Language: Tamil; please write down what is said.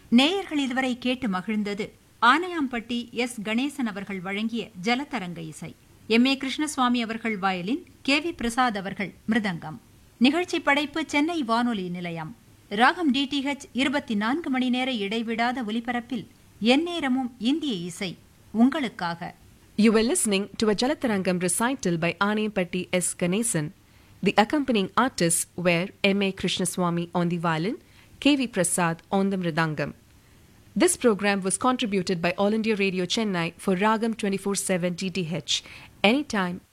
நேயர்கள் இதுவரை கேட்டு மகிழ்ந்தது ஆனையாம்பட்டி எஸ் கணேசன் அவர்கள் வழங்கிய ஜலதரங்க இசை எம் ஏ கிருஷ்ணசுவாமி அவர்கள் வயலின் கே வி பிரசாத் அவர்கள் மிருதங்கம் நிகழ்ச்சி படைப்பு சென்னை வானொலி நிலையம் ராகம் டிடிஹெச் இருபத்தி நான்கு மணி நேர இடைவிடாத ஒலிபரப்பில் எந்நேரமும் இந்திய இசை உங்களுக்காக You were listening to a Jalatarangam recital by Anepatti S. Ganesan. The accompanying artists were M.A. Krishnaswamy on the violin, K.V. Prasad on the mridangam. This program was contributed by All India Radio Chennai for Ragam 24-7 DTH, anytime,